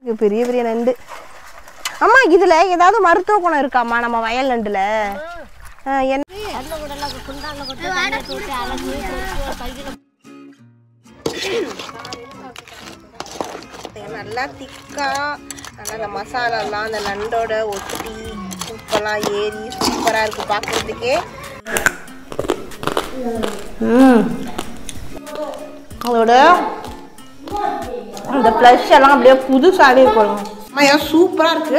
இங்க பெரிய பெரிய நண்டு அம்மா இதுல ஏதாவது மருத்துவ குணம் இருக்காம்மா நம்ம வயல் நண்டுல ஆ, என்ன நல்லா திக்கா நல்லா அந்த மசாலாலாம் அந்த நண்டோட ஒட்டி உப்பெல்லாம் ஏறி சூப்பராக இருக்கு பார்க்கறதுக்கே ம் அதோட அந்த ப்ளஷ் எல்லாம் அப்படியே புதுசாகவே இருக்கும் அம்மா சூப்பராக இருக்கு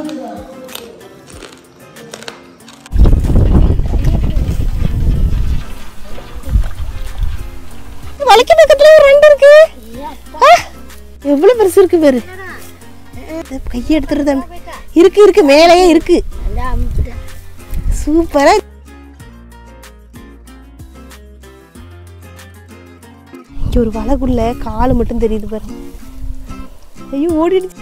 வலிக்க பக்கத்துல ஒரு ரெண்டு இருக்கு ஆ, எவ்வளவு பெருசு இருக்கு பாரு கையை எடுத்துருது இருக்கு இருக்கு மேலேயே இருக்கு சூப்பரா இங்க ஒரு வலைக்குள்ள காலு மட்டும் தெரியுது பாரு ஐயோ ஓடிடுச்சு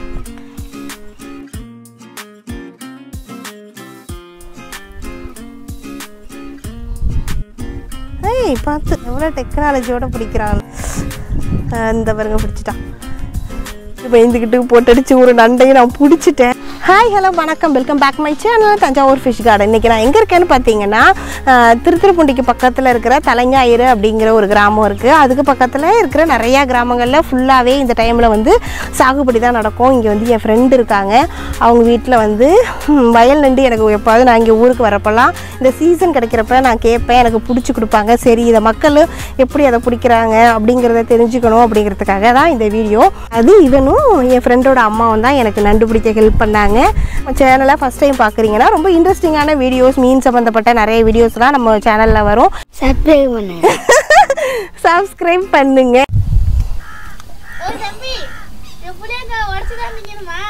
ஏய் பார்த்து எவ்வளோ டெக்னாலஜியோட பிடிக்கிறான் இந்த பாருங்க பிடிச்சிட்டான் பயந்துக்கிட்டு போட்டடிச்சு ஒரு நண்டையும் நான் பிடிச்சிட்டேன் ஹாய் ஹலோ வணக்கம் welcome back my channel Thanjavur fish garden இன்றைக்கி நான் எங்கே இருக்கேன்னு பார்த்தீங்கன்னா ஆஹ், திருத்துறைப்பூண்டிக்கு பக்கத்தில் இருக்கிற தலைஞாயிறு அப்படிங்கிற ஒரு கிராமம் இருக்குது அதுக்கு பக்கத்தில் இருக்கிற நிறையா கிராமங்களில் ஃபுல்லாகவே இந்த டைமில் வந்து சாகுபடி தான் நடக்கும் இங்கே வந்து என் ஃப்ரெண்டு இருக்காங்க அவங்க வீட்டில் வந்து ம், வயல் நண்டு எனக்கு எப்பாவது நான் இங்கே ஊருக்கு வரப்பெல்லாம் இந்த சீசன் கிடைக்கிறப்ப நான் கேட்பேன் எனக்கு பிடிச்சி கொடுப்பாங்க சரி இதை மக்கள் எப்படி அதை பிடிக்கிறாங்க அப்படிங்கிறத தெரிஞ்சுக்கணும் அப்படிங்கிறதுக்காக தான் இந்த வீடியோ அது இவனும் என் ஃப்ரெண்டோட அம்மாவும் தான் எனக்கு நண்டு பிடிக்க ஹெல்ப் பண்ணாங்க சேனலை ஃபஸ்ட் டைம் பார்க்குறீங்கன்னா ரொம்ப இன்ட்ரெஸ்டிங்கான வீடியோஸ் மீன் சம்மந்தப்பட்ட நிறைய வீடியோஸ்லாம் நம்ம சேனலில் வரும் சப்ஸ்கிரைப் பண்ணு சப்ஸ்கிரைப் பண்ணுங்க ஓ தம்பி எப்படியாங்க உடச்சு தான் திங்கணுமா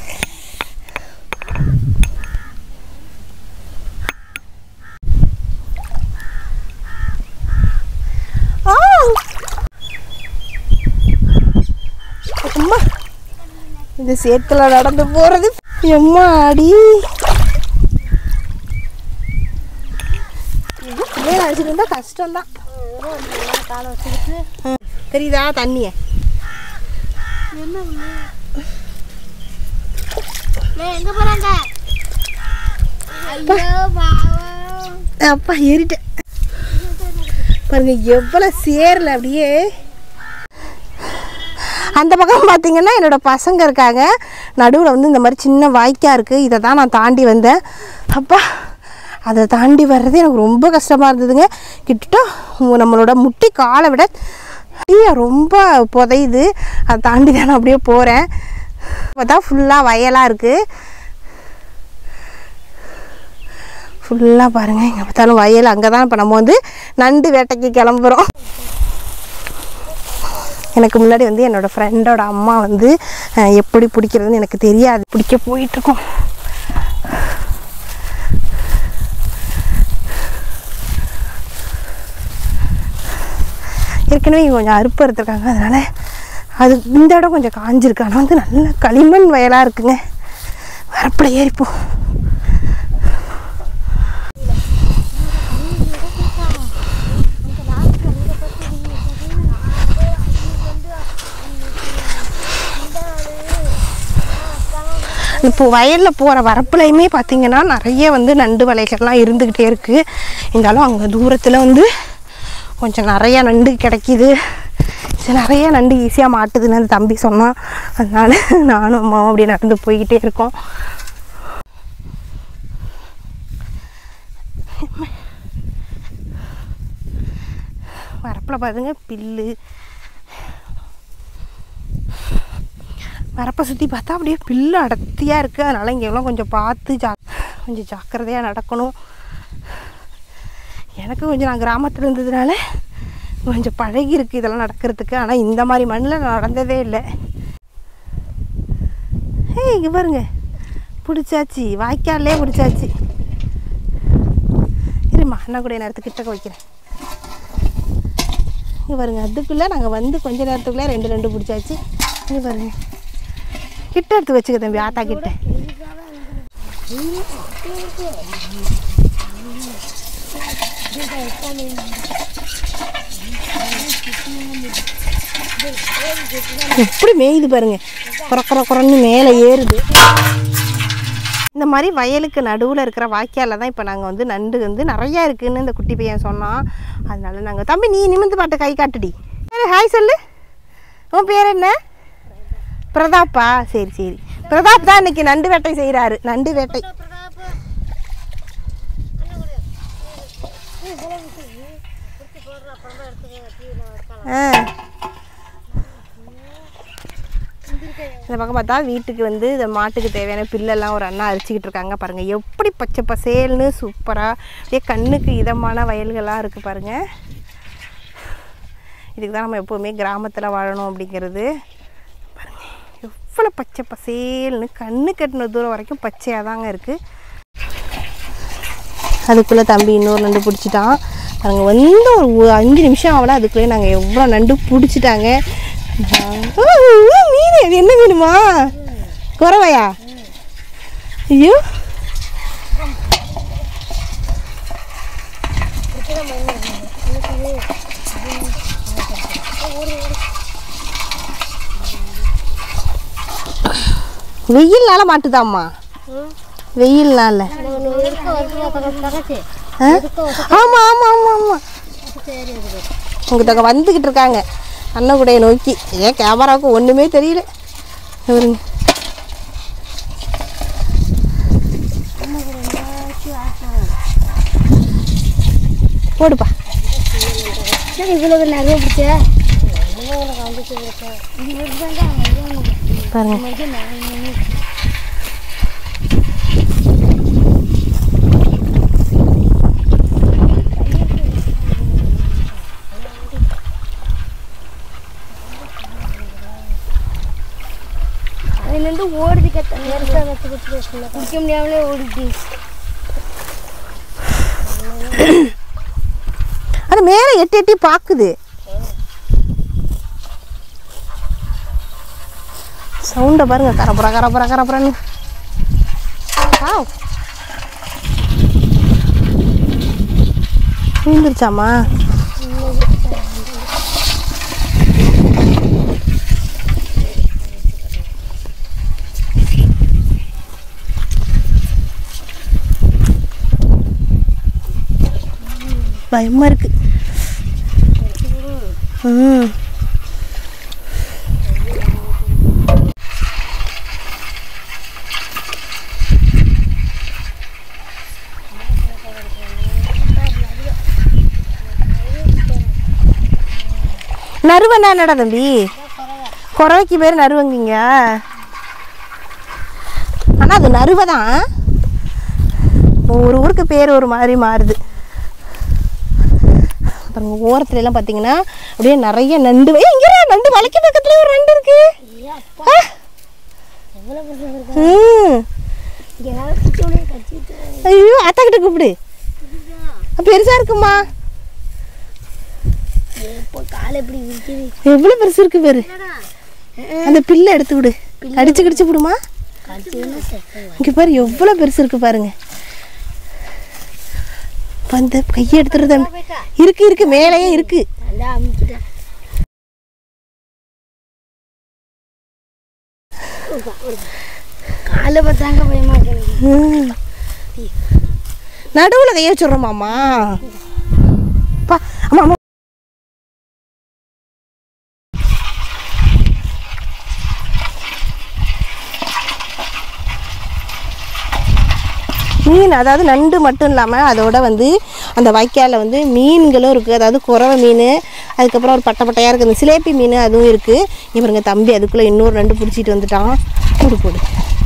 ஆ! அம்மா இந்த சேத்துல நடந்து போறது எம்மா அடி பிள்ளைய அடிச்சுட்டு இருந்தா கஷ்டம்தான் காலை வச்சுக்கிட்டு ம். தெரியுதா தண்ணிய என்ன டேய் எங்க போறாங்க ஐயோ பாவம் அப்பா ஏறிட்டேன் பாருங்க எவ்வளவு சேரல அப்படியே அந்த பக்கம் பார்த்தீங்கன்னா என்னோட பசங்க இருக்காங்க நடுவில் வந்து இந்த மாதிரி சின்ன வாய்க்கா இருக்குது இதை தான் நான் தாண்டி வந்தேன் அப்பா அதை தாண்டி வர்றது எனக்கு ரொம்ப கஷ்டமாக இருந்ததுங்க கிட்டத்தட்ட நம்மளோட முட்டி காலை விட ஐயா, ரொம்ப புதையுது அதை தாண்டி தான் நான் அப்படியே போகிறேன் பார்த்தா ஃபுல்லாக வயலாக இருக்குது ஃபுல்லாக பாருங்கள் எங்கே பார்த்தாலும் வயல் அங்கே தான் இப்போ நம்ம வந்து நண்டு வேட்டைக்கு கிளம்புறோம் எனக்கு முன்னாடி வந்து என்னோடய ஃப்ரெண்டோட அம்மா வந்து அஹ், எப்படி பிடிக்கிறதுன்னு எனக்கு தெரியாது பிடிக்க போயிட்டுருக்கோம் ஏற்கனவே இங்க கொஞ்சம் அறுப்பு எடுத்துருக்காங்க அதனால் அது இந்த இடம் கொஞ்சம் காஞ்சிருக்கு ஆனால் வந்து நல்ல களிமண் வயலாக இருக்குங்க வரப்பில் ஏறிப்போம் இப்போ வயலில் போகிற வரப்புலையுமே பார்த்தீங்கன்னா நிறைய வந்து நண்டு வலைகள்லாம் இருந்துக்கிட்டே இருக்குது இருந்தாலும் அங்கே தூரத்தில் வந்து கொஞ்சம் நிறையா நண்டு கிடைக்கிது சரி நிறைய நண்டு ஈஸியாக மாட்டுதுன்னு அந்த தம்பி சொன்னான் அதனால நானும் அம்மாவும் அப்படியே நடந்து போய்கிட்டே இருக்கோம் வரப்பில் பாருங்க பில்லு வரப்பை சுற்றி பார்த்தா அப்படியே பில்லு அடர்த்தியாக இருக்குது அதனால் இங்கே எல்லாம் கொஞ்சம் பார்த்து ஜா கொஞ்சம் ஜாக்கிரதையாக நடக்கணும் எனக்கு கொஞ்சம் நான் கிராமத்தில் இருந்ததுனால கொஞ்சம் பழகி இருக்கு இதெல்லாம் நடக்கிறதுக்கு ஆனால் இந்த மாதிரி மண்ணில் நான் நடந்ததே இல்லை ஏய் இங்கே பாருங்க பிடிச்சாச்சு வாய்க்காலே பிடிச்சாச்சு இருமா அண்ணா கூட நேரத்துக்கு கிட்டக்க வைக்கிறேன் இங்கே பாருங்க அதுக்குள்ளே நாங்கள் வந்து கொஞ்ச நேரத்துக்குள்ளே ரெண்டு ரெண்டு பிடிச்சாச்சு இங்கே பாருங்க கிட்ட எடுத்து வச்சுக்க தம்பி ஆத்தா கிட்ட எப்படி மேயுது பாருங்க குற குற குறன்னு மேலே ஏறுது இந்த மாதிரி வயலுக்கு நடுவில் இருக்கிற வாய்க்காலில் தான் இப்போ நாங்கள் வந்து நண்டு வந்து நிறையா இருக்குன்னு இந்த குட்டி பையன் சொன்னான் அதனால நாங்கள் தம்பி நீ நிமிந்து பாட்டு கை காட்டுடி சரி ஹாய் சொல்லு உன் பேர் என்ன பிரதாப்பா சரி சரி பிரதாப் தான் இன்னைக்கு நண்டு வேட்டை செய்கிறாரு நண்டு வேட்டை ஆ இந்த பக்கம் பார்த்தா வீட்டுக்கு வந்து இந்த மாட்டுக்கு தேவையான பில்லெல்லாம் ஒரு அண்ணா அரிச்சிக்கிட்டு இருக்காங்க பாருங்கள் எப்படி பச்சை பசேல்னு சூப்பராக அப்படியே கண்ணுக்கு இதமான வயல்களாக இருக்குது பாருங்கள் இதுக்கு தான் நம்ம எப்போவுமே கிராமத்தில் வாழணும் அப்படிங்கிறது பாருங்கள் எவ்வளோ பச்சை பசேல்னு கண்ணு கட்டின தூரம் வரைக்கும் பச்சையாக தாங்க இருக்குது அதுக்குள்ளே தம்பி இன்னொரு நண்டு பிடிச்சிட்டான் பாருங்க வந்து ஒரு ஒ- அஞ்சு நிமிஷம் ஆகல அதுக்குள்ளே நாங்கள் எவ்வளோ நண்டு பிடிச்சிட்டாங்க ஆ, ஆ, மீன் இது என்ன மீனுமா குறவையா ஐயோ வெயில்னால மாட்டுதாம்மா வெயில்னால ஆ? ஆமா ஆமா ஆமா ஆமா உங்க தங்க வந்துகிட்டு இருக்காங்க அண்ணகுடைய நோக்கி ஏன் கேமராவுக்கு ஒண்ணுமே தெரியல இவருங்க போடுப்பா இவ்வளவு நிறைய பிடிச்ச பாருங்க அதுலேருந்து ஓடுது கத்த நேரத்தில் கற்று கற்று குடிக்க முடியாமலே ஓடிச்சு அது மேலே எட்டி எட்டி பாக்குது சவுண்டை பாருங்க கரப்புறா கரப்புறா கரப்புறான்னு வாவ். விழுந்துருச்சாமா பயமா இருக்கு ம் நறுவனா என்னடா தம்பி குறவைக்கு பேர் நறுவங்கிங்க ஆனால் அது நறுவை தான் ஒவ்வொரு ஊருக்கு பேர் ஒரு மாதிரி மாறுது பாருங்க ஓரத்துல எல்லாம் பார்த்தீங்கன்னா அப்படியே நிறைய நண்டு ஏய், இங்க இரு, நண்டு வளைக்க பக்கத்துல ஒரு நண்டு இருக்கு ஆ. எவ்வளோ பெருசு இருக்கு ம். இங்கே ஏதாவது பிடிச்சோடனே கடிச்சிட்டு ஐயோ அத்தா கிட்ட கூப்பிடு பெருசா இருக்குமா எப்போ காலை எப்படி விரிக்குது எவ்வளவு பெருசு இருக்கு பாரு அந்த பில்லை எடுத்து விடு கடிச்சு கடிச்சு விடுமா கடிச்சதுன்னா செத்து இங்க பாரு எவ்வளவு பெருசு இருக்கு பாருங்க வந்து கையை எடுத்துறது இருக்கு இருக்கு மேலேயே இருக்கு நல்லா அமுக்கிட்டேன் காலை பார்த்தாங்க பயமா இருக்கு ம். நடுவுல கைய வச்சுடுறோமாமா பா ஆமா ஆமா மீன் அதாவது நண்டு மட்டும் இல்லாமல் அதோட வந்து அந்த வாய்க்காலில் வந்து மீன்களும் இருக்குது அதாவது குறவை மீன் அதுக்கப்புறம் ஒரு பட்டை பட்டையாக இருக்குது அந்த சிலேப்பி மீன் அதுவும் இருக்குது இவருங்க தம்பி அதுக்குள்ளே இன்னொரு நண்டு பிடிச்சிட்டு வந்துட்டான் போடு போடு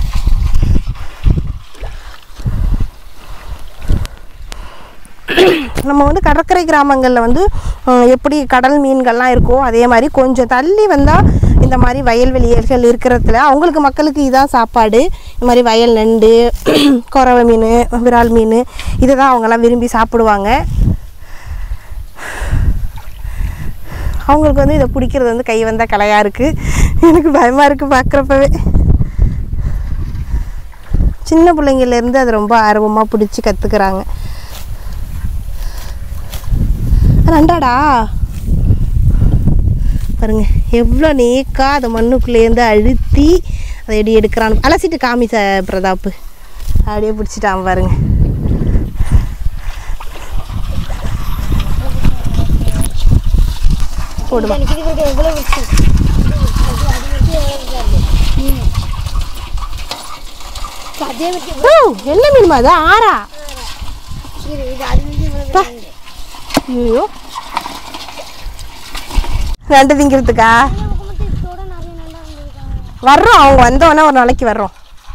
நம்ம வந்து கடற்கரை கிராமங்களில் வந்து ஹம், எப்படி கடல் மீன்கள்லாம் இருக்கோ அதே மாதிரி கொஞ்சம் தள்ளி வந்தால் இந்த மாதிரி வயல்வெளிகள் இருக்கிறதுல அவங்களுக்கு மக்களுக்கு இதான் சாப்பாடு இந்த மாதிரி வயல் நண்டு குறவை மீன் விரால் மீன் இதை தான் அவங்கெல்லாம் விரும்பி சாப்பிடுவாங்க அவங்களுக்கு வந்து இதை பிடிக்கிறது வந்து கை வந்த கலையாக இருக்குது எனக்கு பயமாக இருக்குது பார்க்குறப்பவே சின்ன பிள்ளைங்கள்லேருந்து அதை ரொம்ப ஆர்வமாக பிடிச்சி கற்றுக்குறாங்க நண்டாடா பாருங்க எவ்வளோ நேக்கா அதை மண்ணுக்குள்ளேருந்து அழுத்தி அதை எடி எடுக்கிறான் அலசிட்டு காமி ச பிரதாப்பு அப்படியே பிடிச்சிட்டான் பாருங்க போடுமா எனக்கு இது எவ்வளோ வச்சு அதே வச்சு ஓ என்ன மீனுமா அது ஆறா இது இது அது வந்து இவ்வளோ பா. ஐயோ நண்டு திங்கிறதுக்கா மட்டும் இதோட நிறைய நல்லா இருந்திருக்காங்க வர்றோம் அவங்க வந்தோடனே ஒரு நாளைக்கு வர்றோம்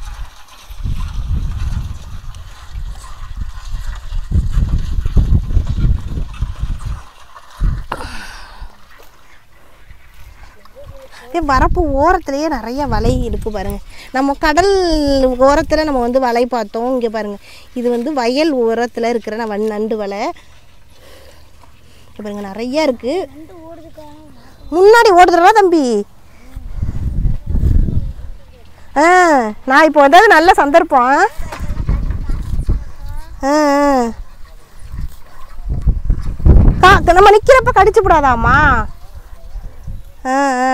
அப்படியே வரப்பு ஓரத்துலேயே நிறைய வலை இருக்கு பாருங்க நம்ம கடல் ஓரத்தில் நம்ம வந்து வலை பார்த்தோம் இங்கே பாருங்க இது வந்து வயல் ஓரத்தில் இருக்கிற நான் வன் நண்டு வலை இங்க பாருங்க நிறைய இருக்கு நண்டு ஓடுதுக்கா முன்னாடி ஓடுதுடா தம்பி ஆ நான் இப்போ ஏதாவது நல்ல சந்தர்ப்பம் ஆ ஆ. கா நம்ம நிற்கிறப்ப கடிச்சு விடாதாம்மா ஆ ஆ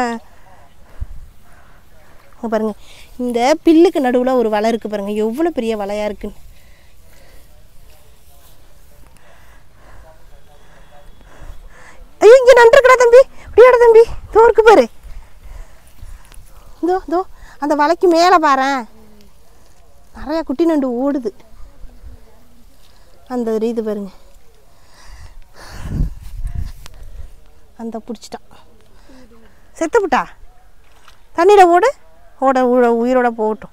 இங்க பாருங்க இந்த பில்லுக்கு நடுவில் ஒரு வலை இருக்கு பாருங்க எவ்வளோ பெரிய வலையா இருக்குன்னு ஐயோ இங்கே நன்றுக்கடா தம்பி இப்படியாடா தம்பி இதோ இருக்கு பாரு இதோ இதோ அந்த வலைக்கு மேலே பாரேன் நிறையா குட்டி நண்டு ஓடுது அந்த ஒரு இது பாருங்க அந்த பிடிச்சிட்டான் செத்துப்புட்டா தண்ணியில் ஓடு ஓட ஊட உயிரோட போகட்டும்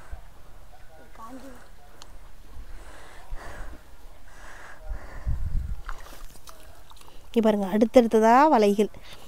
இங்கே பாருங்க அடுத்தடுத்ததா வலைகள்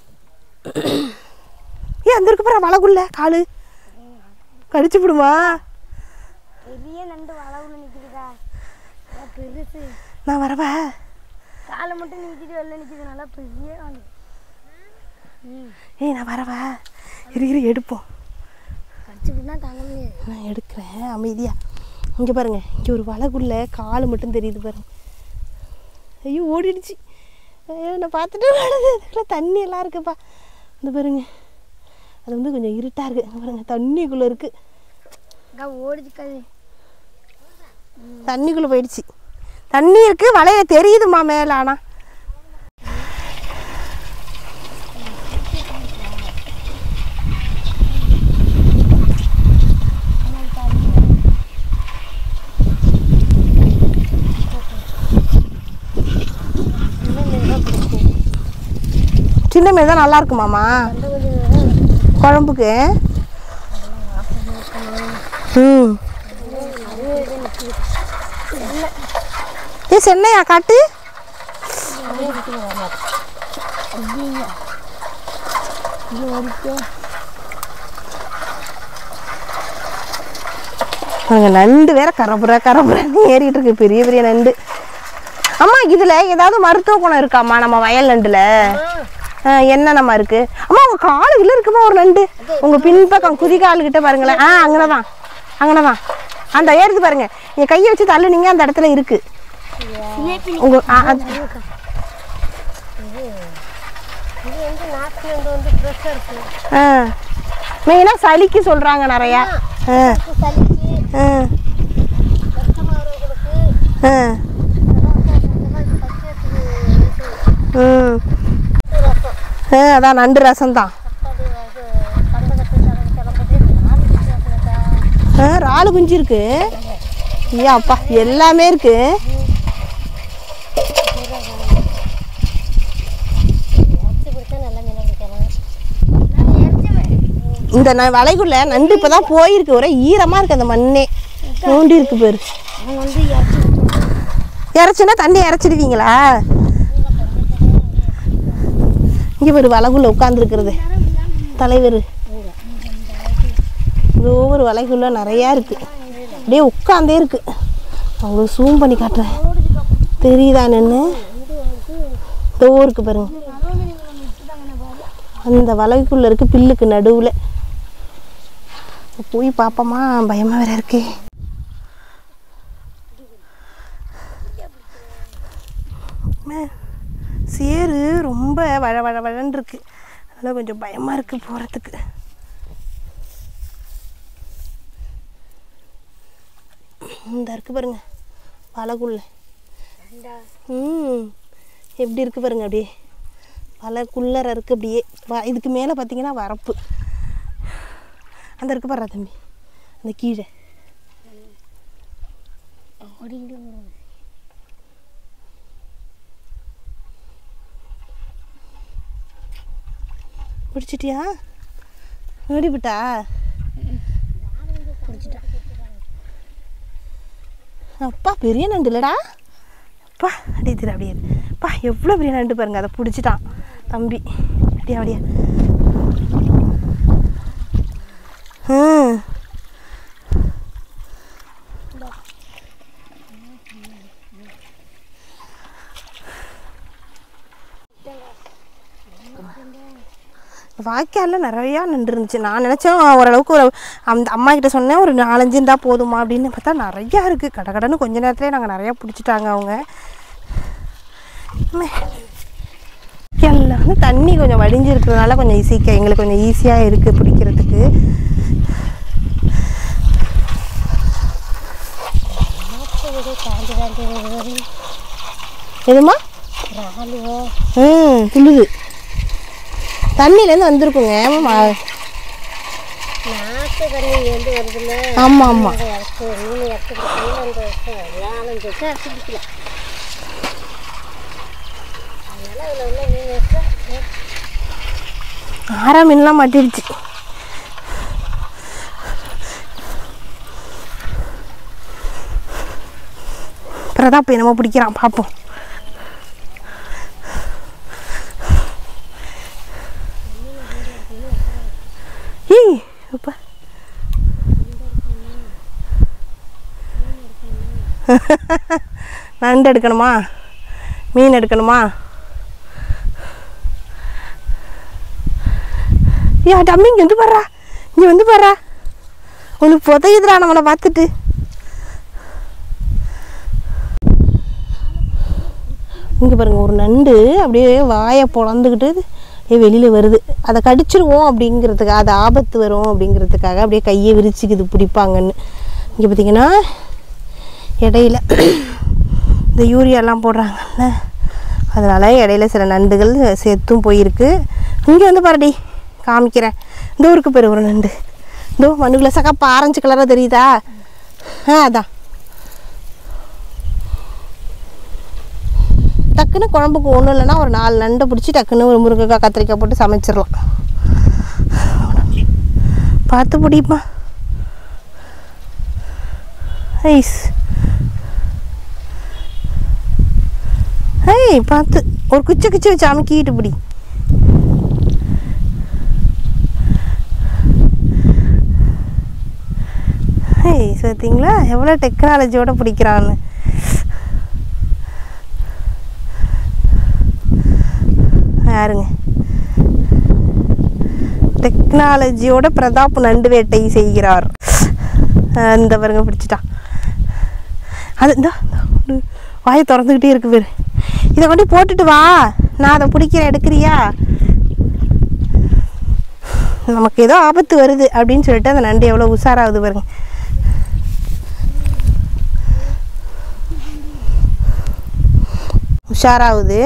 ஏ அந்த இருக்கு பாரு வலைக்குள்ள காலு கடிச்சு விடுமா பெரிய நண்டு வளவுல நிற்குதுக்கா பெருசு நான் வரவா காலை மட்டும் நிற்கிது வெளில நிற்கிது நல்லா பெரிய காலு ம் ஏய் நான் வரவா இரு இரு எடுப்போம் கடிச்சுக்கிட்டுனா தாங்க முடியாது நான் எடுக்கிறேன் அமைதியா இங்கே பாருங்க இங்கே ஒரு வலைக்குள்ள கால் மட்டும் தெரியுது பாருங்க ஐயோ ஓடிடுச்சு ஐயோ நான் பார்த்துட்டு வருது அதுக்குள்ள தண்ணி எல்லாம் இருக்குப்பா இந்த பாருங்க அது வந்து கொஞ்சம் இருட்டாக இருக்குது இங்க பாருங்க தண்ணிக்குள்ளே இருக்குது அக்கா ஓடுதுக்காது தண்ணிக்குள்ளே போயிடுச்சு தண்ணி இருக்குது வலைய தெரியுதுமா மேலே ஆனால் சின்ன மீன் தான் நல்லா இருக்குமாம்மா நண்டு கொஞ்சம் குழம்புக்கு ம் ஏ சென்னையா காட்டு அங்கே நண்டு வேற கரபுர கரபுரன்னு ஏறிட்டு இருக்கு பெரிய பெரிய நண்டு அம்மா இதுல ஏதாவது மருத்துவ குணம் இருக்காம்மா நம்ம வயல் நண்டுல ஆ, என்னென்னம்மா இருக்கு அம்மா உங்க காலுக்குள்ள இருக்குமா ஒரு நண்டு உங்க பின்பக்கம் குதிகால் கிட்ட பாருங்களேன் ஆ அங்கனதான் அங்கனதான் அந்த ஏறுது பாருங்க நீங்க கையை வச்சு தள்ளுனீங்க அந்த இடத்துல இருக்கு உங்க ஆ, அது- இது வந்து நாட்டு நண்டு வந்து ஃப்ரெஷ்ஷாக இருக்கு ஆ மெயினாக சளிக்கு சொல்றாங்க நிறையா ஆ சளிக்கு ஆ கஷ்டமாக வரவங்களுக்கு ஆ ம் ஆ அதான் நண்டு ரசம் தான் ஆ இறாலு குஞ்சு இருக்கு ஐயா அப்பா எல்லாமே இருக்கு இந்த ந வலைக்குள்ள நண்டு இப்பதான் போயிருக்கு ஒரே ஈரமா இருக்கு அந்த மண்ணே நோண்டி இருக்கு பேரு இறச்சுன்னா தண்ணி இறச்சிடுவீங்களா இங்க பேரு வலைக்குள்ள உட்காந்துருக்கிறது தலைவர் இதோ ஒரு வலைக்குள்ள நிறையா இருக்கு அப்படியே உட்காந்தே இருக்கு அவங்க சூம் பண்ணி காட்டுறேன் தெரியுதா நின்று இதோ இருக்கு பாருங்க அந்த வலைக்குள்ள இருக்கு பில்லுக்கு நடுவில் போய் பார்ப்போமா பயமா வேற இருக்கு மே, சேரு ரொம்ப வழ வழ வழன்னு இருக்கு அதனால் கொஞ்சம் பயமாக இருக்குது போகிறதுக்கு இந்த இருக்கு பாருங்க வலைக்குள்ள ம் எப்படி இருக்கு பாருங்க அப்படியே வலைக்குள்ளர இருக்கு அப்படியே வ- இதுக்கு மேலே பார்த்தீங்கன்னா வரப்பு அந்த இருக்கு பாரு தம்பி அந்த கீழே ஓடிக்கிட்டு பிடிச்சிட்டியா ஓடிவிட்டா பிடிச்சிட்டேன் அப்பா பெரிய நண்டு இல்லடா அப்பா அப்படியே திரு அப்படியே இரு. அப்பா எவ்வளோ பெரிய நண்டு பாருங்க அதை பிடிச்சிட்டான் தம்பி அப்படியே அப்படியே ம் வாய்க்காலில் நிறையா நின்று இருந்துச்சு நான் நினச்சேன் ஓரளவுக்கு ஒரு அந்த அம்மா கிட்ட சொன்னேன் ஒரு நாலஞ்சு இருந்தால் போதுமா அப்படின்னு பார்த்தா நிறையா இருக்குது கடை கடன்னு கொஞ்ச நேரத்துலேயே நாங்கள் நிறையா பிடிச்சிட்டாங்க அவங்க வாய்க்காலில் வந்து தண்ணி கொஞ்சம் வடிஞ்சு இருக்கிறதுனால கொஞ்சம் ஈஸிக்க எங்களுக்கு கொஞ்சம் ஈஸியாக இருக்குது பிடிக்கிறதுக்கு காஞ்சி காஞ்சி எதுமா ராலுவோ ம் துள்ளுது தண்ணியிலேருந்து வந்திருக்குங்க ம- நாட்டு தண்ணி வந்து வருதுல்ல ஆமாம் ஆமாம் அந்த இடத்து மீன் இடத்துக்கு போய் அந்த நாலஞ்சு வருஷம் இடத்து பிடிக்கல அதனால அதில் உள்ள மீன் வச்சா ஆறா மீன்லாம் மாட்டிடுச்சு பிரதாப் என்னமோ பிடிக்கிறான் பார்ப்போம் ஏய் அப்பா நண்டு எடுக்கணுமா மீன் எடுக்கணுமா ஏ தம்பி இங்கே வந்து பாடுறா இங்கே வந்து பாடுறா உனக்கு புதையுதுடா நம்மளை பார்த்துட்டு இங்கே பாருங்க ஒரு நண்டு அப்படியே வாயை பொழந்துக்கிட்டு அப்படியே வெளியில் வருது அதை கடிச்சிருவோம் அப்படிங்கிறதுக்கு அது ஆபத்து வரும் அப்படிங்கிறதுக்காக அப்படியே கையை விரிச்சுக்குது பிடிப்பாங்கன்னு இங்கே பார்த்தீங்கன்னா இடையில இந்த யூரியாலாம் போடுறாங்கல்ல அதனால் இடையில சில நண்டுகள் செத்தும் போயிருக்கு இங்கே வந்து பாருடி காமிக்கிறேன் இந்த ஊருக்கு பேர் ஒரு நண்டு இதோ மண்ணுக்குள்ள சக்கா ஆரஞ்சு கலராக தெரியுதா ஆ அதான் டக்குன்னு குழம்புக்கு ஒன்றும் இல்லைன்னா ஒரு நாலு நண்டை பிடிச்சி டக்குன்னு ஒரு முருங்கைக்காய் கத்திரிக்காய் போட்டு சமைச்சிடலாம் பார்த்து பிடிப்பா ஐஸ் ஏய் பார்த்து ஒரு குச்சி குச்சி வச்சு அமுக்கிட்டு பிடி ஏய் பார்த்தீங்களா எவ்வளோ டெக்னாலஜியோட பிடிக்கிறான்னு யாருங்க டெக்னாலஜியோட பிரதாப் நண்டு வேட்டை செய்கிறார் அஹ் இந்த பாருங்க பிடிச்சிட்டான் அது இந்த வாயை திறந்துக்கிட்டே இருக்கு பேர் இதை கொண்டு போட்டுட்டு வா நான் அதை பிடிக்கிறேன் எடுக்கிறியா நமக்கு ஏதோ ஆபத்து வருது அப்படின்னு சொல்லிட்டு அந்த நண்டு எவ்வளோ உஷாராகுது பாருங்க உஷாராகுது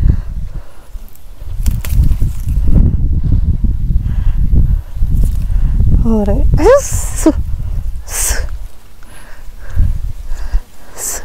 பாருங்க சு, சு. சு.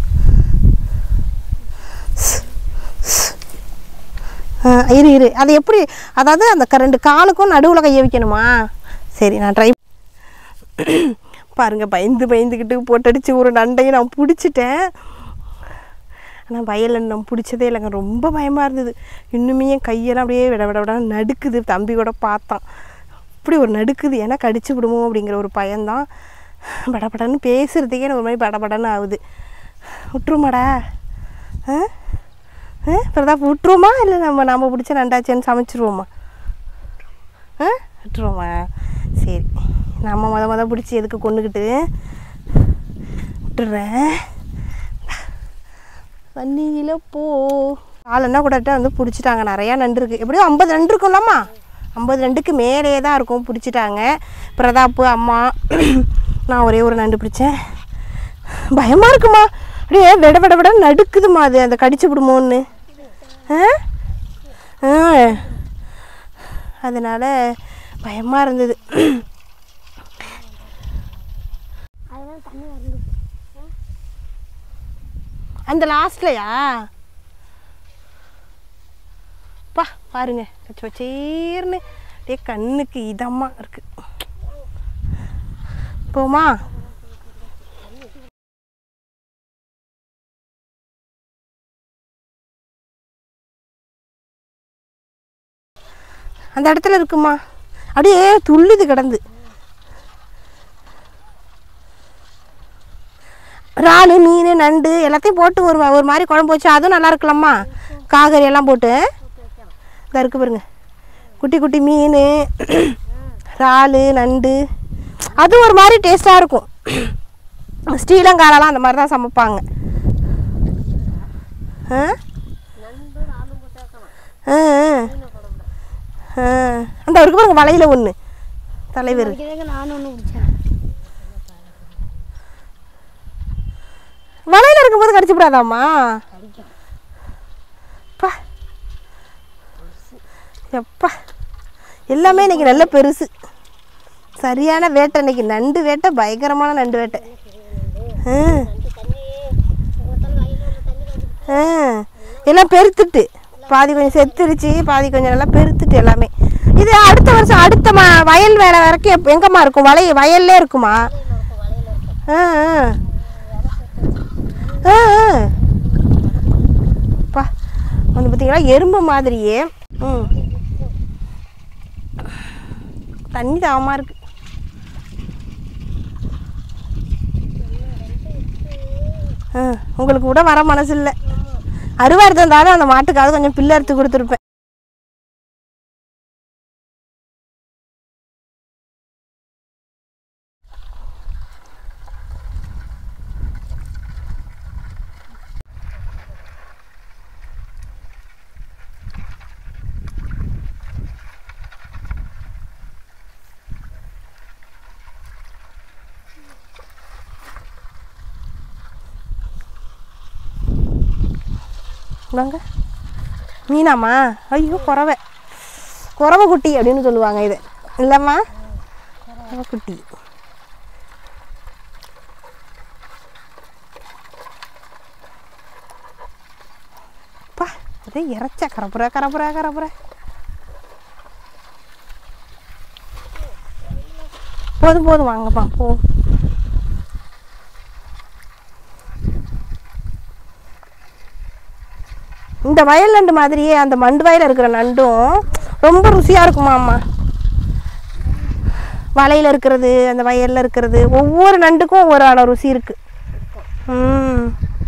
சு. சு. ஆ, இரு இரு அது எப்படி அதாவது அந்த க- ரெண்டு காலுக்கும் நடுவில் கைய வைக்கணுமா சரி நான் ட்ரை பாருங்க பயந்து பயந்துக்கிட்டு போட்டடிச்சு ஒரு நண்டையை நான் பிடிச்சிட்டேன் ஆனால் வயலில் நான் பிடிச்சதே இல்லைங்க ரொம்ப பயமாக இருந்தது இன்னுமே என் கையெல்லாம் அப்படியே விட விட விட நடுக்குது தம்பி கூட பார்த்தான் அப்படி ஒரு நடுக்குது ஏன்னா கடிச்சு விடுமோ அப்படிங்கிற ஒரு பயம்தான் படபடன்னு பேசுகிறதுக்கே எனக்கு ஒரு மாதிரி படபடன்னு ஆகுது விட்டுருமாடா ஆ ஆ பிரதாப் விட்டுருவோமா இல்லை நம்ம நம்ம பிடிச்ச நண்டாச்சேன்னு சமைச்சிருவோமா ஆ விட்டுருவோமா சரி நம்ம மொத மொத பிடிச்சி எதுக்கு கொண்டுக்கிட்டு விட்டுறேன் தண்ணியில் போ ஆளுன்னா கூட வந்து பிடிச்சிட்டாங்க நிறையா நண்டு இருக்குது எப்படியும் ஐம்பது நண்டு இருக்கும்லாமா ஐம்பது நண்டுக்கு மேலேயே தான் இருக்கும் பிடிச்சிட்டாங்க பிரதாப்பு அம்மா நான் ஒரே ஒரு நண்டு பிடிச்சேன் பயமாக இருக்குமா அப்படியே விட விட விட நடுக்குதுமா அது அந்த கடிச்சு விடுமோன்னு ஆ ஆ அதனால் பயமாக இருந்தது அதனால தண்ணி வந்து அந்த லாஸ்ட்லையா பா பாருங்க பச்சை பச்சேர்னு அப்படியே கண்ணுக்கு இதமாக இருக்கு போமா அந்த இடத்துல இருக்குமா அப்படியே துள்ளுது கிடந்து இறாலு மீன் நண்டு எல்லாத்தையும் போட்டு ஒரு ஒரு மாதிரி குழம்பு வச்சு அதுவும் நல்லா இருக்கலாமா காகரி எல்லாம் போட்டு இதாக இருக்கு பாருங்க குட்டி குட்டி மீன் இறாலு நண்டு அது ஒரு மாதிரி டேஸ்ட்டாக இருக்கும் ஸ்ரீலங்காலலாம் அந்த மாதிரி தான் சமைப்பாங்க ஆ ஆ ஆ. ஆ அந்த இருக்கு பாருங்க வலையில் ஒன்று தலைவர் நானும் ஒன்று பிடிச்சேன் வலையில் இருக்கும்போது கடிச்சு விடாதாம்மா பா எப்பா எல்லாமே இன்னைக்கு நல்ல பெருசு சரியான வேட்டை இன்னைக்கு நண்டு வேட்டை பயங்கரமான நண்டு வேட்டை ஆ. ஆ. எல்லாம் பெருத்துட்டு பாதி கொஞ்சம் செத்துருச்சு பாதி கொஞ்சம் நல்லா பெருத்துட்டு எல்லாமே இது அடுத்த வருஷம் அடுத்த ம வயல் வேலை வரைக்கும் எப்- எங்கம்மா இருக்கும் வலை வயல்லே இருக்குமா ஆ ஆ ஆ ஆ. பா வந்து பார்த்தீங்களா எறும்பு மாதிரியே ம் தண்ணி தாகமாக இருக்கு ஆ உங்களுக்கு கூட வர மனசு இல்லை அருவா இருந்தாலும் அந்த மாட்டுக்காவது கொஞ்சம் பில்லு அறுத்து கொடுத்துருப்பேன் வாங்க மீனாம்மா ஐயோ குறவை குறவை குட்டி அப்படின்னு சொல்லுவாங்க இது இல்லைம்மா குறவை குட்டி பா அதே இறைச்சா கரப்புற கரப்புற கரப்புற போதும் போதும் வாங்கப்பா போ இந்த வயல் நண்டு மாதிரியே அந்த மண்டு வயலில் இருக்கிற நண்டும் ரொம்ப ருசியாக இருக்குமா அம்மா வலையில் இருக்கிறது அந்த வயலில் இருக்கிறது ஒவ்வொரு நண்டுக்கும் ஒவ்வொரு ஆன ருசி இருக்கு ம்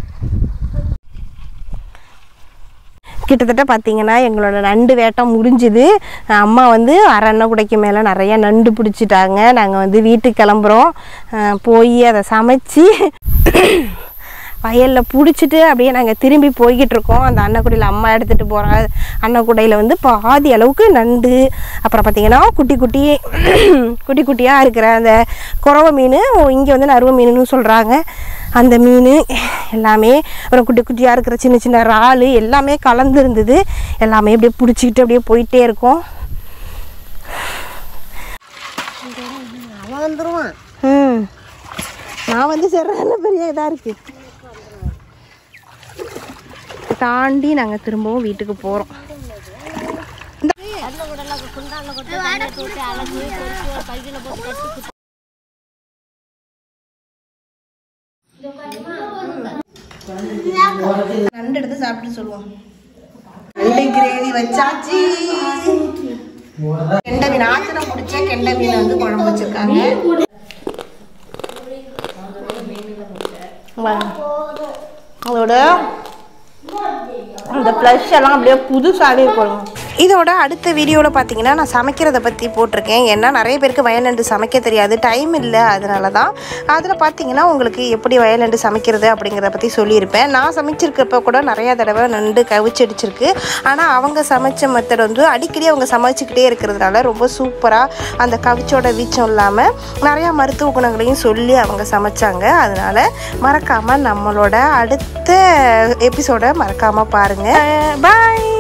கிட்டத்தட்ட பார்த்தீங்கன்னா எங்களோட நண்டு வேட்டம் முடிஞ்சுது அம்மா வந்து அரை எண்ணெய் குடைக்கு மேலே நிறைய நண்டு பிடிச்சிட்டாங்க நாங்கள் வந்து வீட்டுக்கு கிளம்புறோம் அஹ் போய் அதை சமைச்சு வயலில் பிடிச்சிட்டு அப்படியே நாங்கள் திரும்பி போய்கிட்டு இருக்கோம் அந்த அன்னக்குடியில் அம்மா எடுத்துகிட்டு போகிற அன்னக்குடையில் வந்து பாதி அளவுக்கு நண்டு அப்புறம் பார்த்தீங்கன்னா குட்டி குட்டி குட்டி குட்டியாக இருக்கிற அந்த குறவை மீன் இங்கே வந்து நறுவ மீனுன்னு சொல்கிறாங்க அந்த மீன் எல்லாமே அப்புறம் குட்டி குட்டியாக இருக்கிற சின்ன சின்ன இறால் எல்லாமே கலந்து இருந்தது எல்லாமே அப்படியே பிடிச்சிக்கிட்டு அப்படியே போயிட்டே இருக்கோம் அவன் வந்துருவான் ம் நான் வந்து சரியான பெரிய இதாக இருக்கு தாண்டி நாங்கள் திரும்பவும் வீட்டுக்கு போகிறோம் நண்டு எடுத்து சாப்பிட்டு சொல்லுவோம் நண்டு கிரேவி வச்சாச்சு கெண்டை மீன் ஆத்திரம் பிடிச்ச கெண்டை மீன் வந்து குழம்பு வச்சிருக்காங்க வாங்க. அதோட அந்த ப்ளஷ் எல்லாம் அப்படியே புதுசாகவே போடுங்க இதோட அடுத்த வீடியோவில் பார்த்தீங்கன்னா நான் சமைக்கிறத பற்றி போட்டிருக்கேன் ஏன்னா நிறைய பேருக்கு வயலண்டு சமைக்க தெரியாது டைம் இல்லை அதனால தான் அதில் பார்த்தீங்கன்னா உங்களுக்கு எப்படி வயலண்டு சமைக்கிறது அப்படிங்கிறத பற்றி சொல்லியிருப்பேன் நான் சமைச்சிருக்கப்ப கூட நிறையா தடவை நண்டு கவிச்சடிச்சிருக்கு ஆனால் அவங்க சமைச்ச மெத்தட் வந்து அடிக்கடி அவங்க சமைச்சிக்கிட்டே இருக்கிறதுனால ரொம்ப சூப்பராக அந்த கவிச்சோட வீச்சம் இல்லாமல் நிறையா மருத்துவ குணங்களையும் சொல்லி அவங்க சமைச்சாங்க அதனால் மறக்காமல் நம்மளோட அடுத்த எபிசோடை மறக்காமல் பாருங்கள் பாய்